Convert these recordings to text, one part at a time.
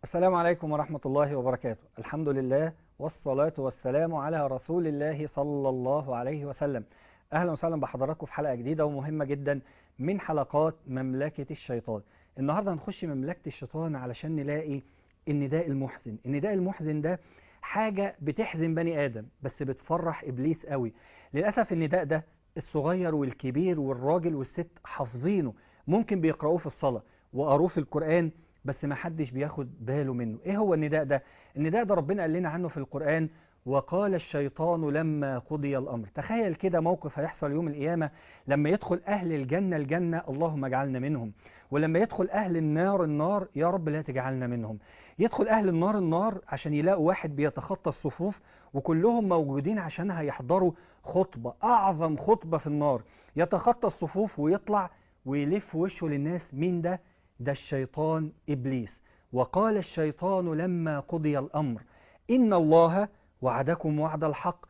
السلام عليكم ورحمة الله وبركاته الحمد لله والصلاة والسلام على رسول الله صلى الله عليه وسلم أهلا وسهلا بحضراتكم في حلقة جديدة ومهمة جدا من حلقات مملكة الشيطان النهاردة هنخش مملكة الشيطان علشان نلاقي النداء المحزن النداء المحزن ده حاجة بتحزن بني آدم بس بتفرح إبليس قوي للأسف النداء ده الصغير والكبير والراجل والست حافظينه ممكن بيقرأوه في الصلاة وقروه في القرآن بس ما حدش بياخد باله منه ايه هو النداء ده النداء ده ربنا قال لنا عنه في القرآن وقال الشيطان لما قضي الأمر تخيل كده موقف هيحصل يوم القيامة لما يدخل أهل الجنة الجنة اللهم اجعلنا منهم ولما يدخل أهل النار النار يا رب لا تجعلنا منهم يدخل أهل النار النار عشان يلاقوا واحد بيتخطى الصفوف وكلهم موجودين عشان هيحضروا خطبة أعظم خطبة في النار يتخطى الصفوف ويطلع ويلف وشه للناس مين ده ده الشيطان إبليس وقال الشيطان لما قضي الأمر إن الله وعدكم وعد الحق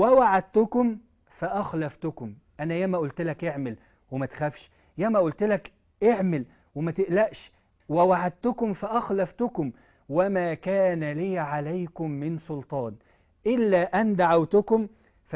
ووعدتكم فأخلفتكم أنا ياما قلت لك اعمل وما تخافش ياما قلت لك اعمل وما تقلقش ووعدتكم فأخلفتكم وما كان لي عليكم من سلطان إلا أن دعوتكم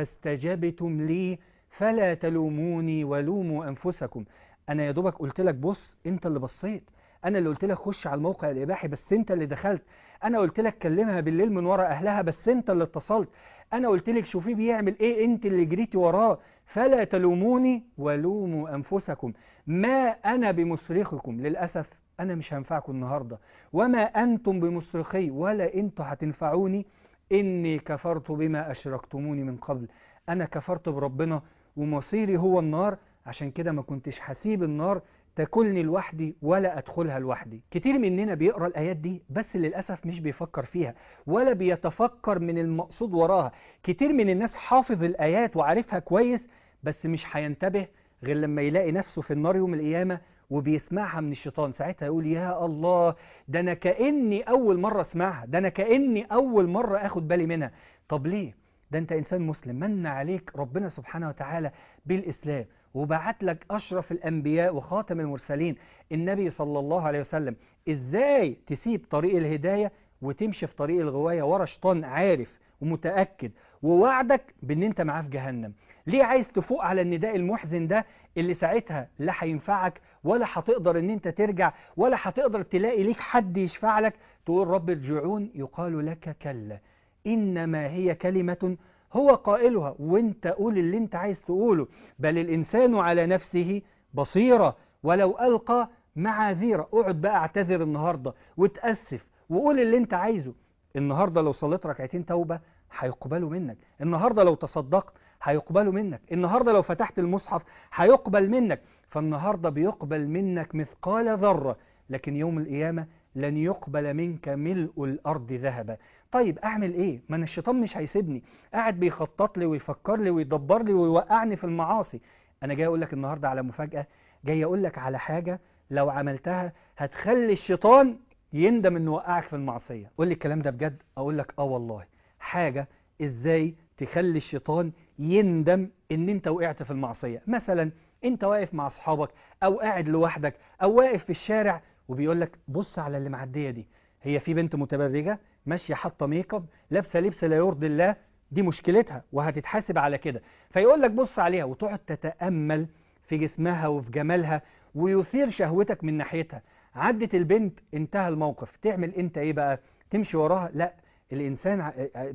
فاستجبتم لي فلا تلوموني ولوموا أنفسكم أنا يا دوبك قلت لك بص أنت اللي بصيت أنا اللي قلت لك خش على الموقع الإباحي بس أنت اللي دخلت أنا قلت لك كلمها بالليل من ورا أهلها بس أنت اللي اتصلت أنا قلت لك شوفيه بيعمل إيه أنت اللي جريتي وراه فلا تلوموني ولوموا أنفسكم ما أنا بمصرخكم للأسف أنا مش هنفعكم النهاردة وما أنتم بمصرخي ولا أنتم هتنفعوني إني كفرت بما أشركتموني من قبل أنا كفرت بربنا ومصيري هو النار عشان كده ما كنتش هسيب النار تاكلني لوحدي ولا أدخلها لوحدي كتير مننا بيقرأ الآيات دي بس للأسف مش بيفكر فيها ولا بيتفكر من المقصود وراها كتير من الناس حافظ الآيات وعارفها كويس بس مش هينتبه غير لما يلاقي نفسه في النار يوم القيامة وبيسمعها من الشيطان ساعتها يقول يا الله ده أنا كأني أول مرة أسمعها ده أنا كأني أول مرة أخد بالي منها طب ليه؟ ده أنت إنسان مسلم من عليك ربنا سبحانه وتعالى بالإسلام وبعت لك أشرف الأنبياء وخاتم المرسلين النبي صلى الله عليه وسلم إزاي تسيب طريق الهداية وتمشي في طريق الغواية ورا شيطان عارف ومتأكد ووعدك بأن أنت معاه في جهنم ليه عايز تفوق على النداء المحزن ده اللي ساعتها لا هينفعك ولا هتقدر ان انت ترجع ولا هتقدر تلاقي ليك حد يشفع لك تقول رب ارجعون يقال لك كلا إنما هي كلمة هو قائلها وانت قول اللي انت عايز تقوله بل الإنسان على نفسه بصيرة ولو ألقى معاذيرة اقعد بقى اعتذر النهاردة وتأسف وقول اللي انت عايزه النهاردة لو صليت ركعتين توبة هيقبلوا منك النهاردة لو تصدقت هيقبلوا منك النهاردة لو فتحت المصحف هيقبل منك فالنهاردة بيقبل منك مثقال ذرة لكن يوم القيامة لن يقبل منك ملء الأرض ذهبا طيب أعمل إيه؟ ما أنا الشيطان مش هيسيبني قاعد بيخطط لي ويفكر لي ويدبر لي ويوقعني في المعاصي أنا جاي أقول لك النهاردة على مفاجأة جاي أقول لك على حاجة لو عملتها هتخلي الشيطان يندم إنه وقعك في المعصية قول لي الكلام ده بجد أقول لك آه والله حاجة إزاي تخلي الشيطان يندم إن أنت وقعت في المعصية مثلا أنت واقف مع أصحابك أو قاعد لوحدك أو واقف في الشارع وبيقول لك بص على اللي معديه دي هي في بنت متبرجه ماشيه حاطه ميك اب لابسه لبس لا يرضي الله دي مشكلتها وهتتحاسب على كده فيقول لك بص عليها وتقعد تتامل في جسمها وفي جمالها ويثير شهوتك من ناحيتها عدت البنت انتهى الموقف تعمل انت ايه بقى تمشي وراها لا الانسان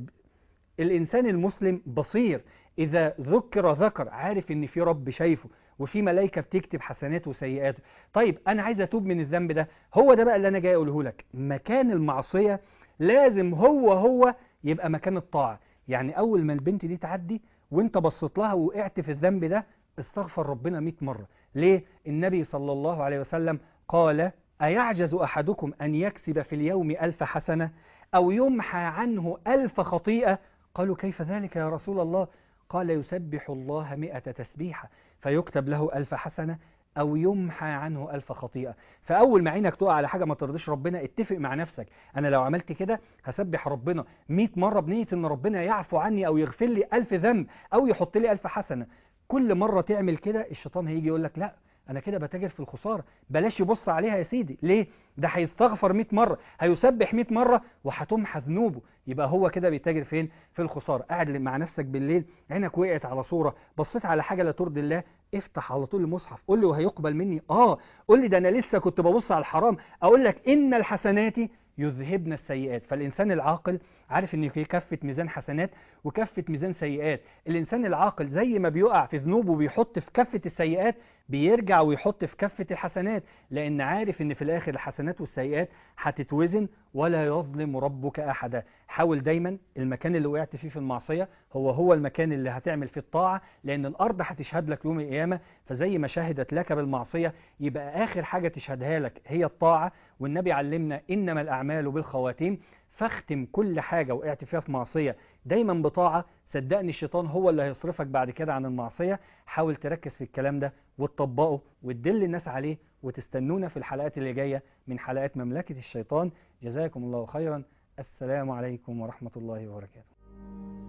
الانسان المسلم بصير اذا ذكر ذكر عارف ان في رب شايفه وفي ملائكة بتكتب حسناته وسيئاته طيب أنا عايز أتوب من الذنب ده هو ده بقى اللي أنا جاي أقوله لك مكان المعصية لازم هو هو يبقى مكان الطاعة يعني أول ما البنت دي تعدي وانت بصيت لها وقعت في الذنب ده استغفر ربنا 100 مرة ليه؟ النبي صلى الله عليه وسلم قال أيعجز أحدكم أن يكسب في اليوم ألف حسنة أو يمحى عنه ألف خطيئة قالوا كيف ذلك يا رسول الله قال يسبح الله مئة تسبيحة فيكتب له ألف حسنة أو يمحى عنه ألف خطيئة فأول ما عينك تقع على حاجة ما ترضيش ربنا اتفق مع نفسك أنا لو عملت كده هسبح ربنا 100 مرة بنية إن ربنا يعفو عني أو يغفر لي ألف ذنب أو يحط لي ألف حسنة كل مرة تعمل كده الشيطان هيجي يقول لك لا انا كده بتاجر في الخساره بلاش يبص عليها يا سيدي ليه ده هيستغفر 100 مره هيسبح 100 مره وهتمحى ذنوبه يبقى هو كده بيتاجر فين في الخساره قاعد مع نفسك بالليل عينك وقعت على صوره بصيت على حاجه لا ترضي الله افتح على طول المصحف قول لي وهيقبل مني اه قول لي ده انا لسه كنت ببص على الحرام اقول لك ان الحسنات يذهبن السيئات فالإنسان العاقل عارف ان في كفة ميزان حسنات وكفة ميزان سيئات الإنسان العاقل زي ما بيقع في ذنوبه وبيحط في كفة السيئات بيرجع ويحط في كفة الحسنات لأن عارف ان في الآخر الحسنات والسيئات هتتوزن ولا يظلم ربك أحدا حاول دايما المكان اللي وقعت فيه في المعصية هو هو المكان اللي هتعمل فيه الطاعة لأن الأرض هتشهد لك يوم القيامة فزي ما شهدت لك بالمعصية يبقى آخر حاجة تشهدها لك هي الطاعة والنبي علمنا إنما الأعمال بالخواتيم فاختم كل حاجة وقعت فيها في معصية دايما بطاعة صدقني الشيطان هو اللي هيصرفك بعد كده عن المعصية حاول تركز في الكلام ده وتطبقه وتدل الناس عليه وتستنونا في الحلقات اللي جاية من حلقات مملكة الشيطان جزاكم الله خيرا السلام عليكم ورحمة الله وبركاته